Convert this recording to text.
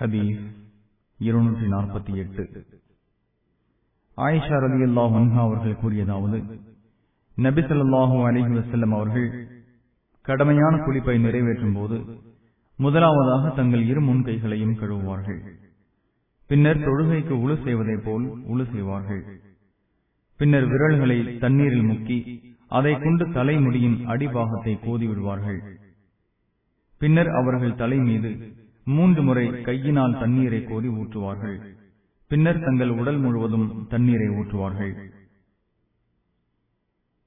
ஹதீஸ் இருநூற்றி நாற்பத்தி எட்டு ஆயிஷா ரலி அல்லாஹ் அவர்கள் கூறியதாவது நபிசல்லாஹூ அலிஹி வசல்லம் அவர்கள் கடமையான குளிப்பை நிறைவேற்றும் போது முதலாவதாக தங்கள் இரு முன்கைகளையும் கழுவுவார்கள் பின்னர் தொழுகைக்கு உழு செய்வதைப் போல் உழு செய்வார்கள் பின்னர் விரல்களை தண்ணீரில் முக்கி அதை கொண்டு தலைமுடியின் அடிபாகத்தை கோதி விடுவார்கள் பின்னர் அவர்கள் தலை மீது மூன்று முறை கையினால் தண்ணீரை கோதி ஊற்றுவார்கள் பின்னர் தங்கள் உடல் முழுவதும் தண்ணீரை ஊற்றுவார்கள்